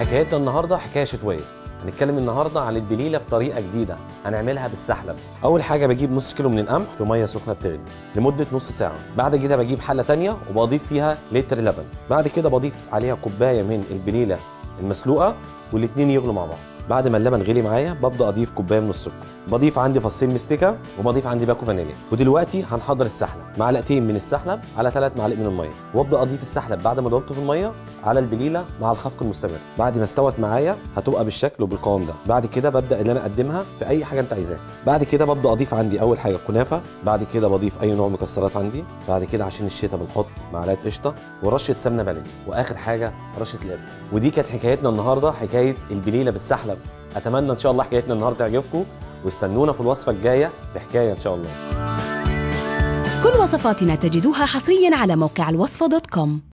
حكايتنا النهارده حكايه شتويه هنتكلم النهارده عن البليله بطريقه جديده هنعملها بالسحلب اول حاجه بجيب نص كيلو من القمح في ميه سخنه بتغلي لمده نص ساعه بعد كده بجيب حله تانية وبضيف فيها لتر لبن بعد كده بضيف عليها كوبايه من البليله المسلوقه والاتنين يغلوا مع بعض بعد ما اللبن غلي معايا ببدا اضيف كوبايه من السكر بضيف عندي فصين مستكه وبضيف عندي باكو فانيليا ودلوقتي هنحضر السحلب معلقتين من السحلب على ثلاث معالق من الميه وابدا اضيف السحلب بعد ما ضربته في الميه على البليله مع الخفق المستمر بعد ما استوت معايا هتبقى بالشكل وبالقوام ده بعد كده ببدا ان انا اقدمها في اي حاجه انت عايزاها بعد كده ببدا اضيف عندي اول حاجه كنافه بعد كده بضيف اي نوع مكسرات عندي بعد كده عشان الشتاء بنحط معلقه قشطه ورشه سمنه بلدي واخر حاجه رشه القرفه ودي كانت حكايتنا النهارده حكايه البليله بالسحلب اتمنى ان شاء الله حكايتنا النهارده تعجبكم واستنونا في الوصفه الجايه بحكايه ان شاء الله كل وصفاتنا تجدوها حصريا على موقع الوصفة دوت كوم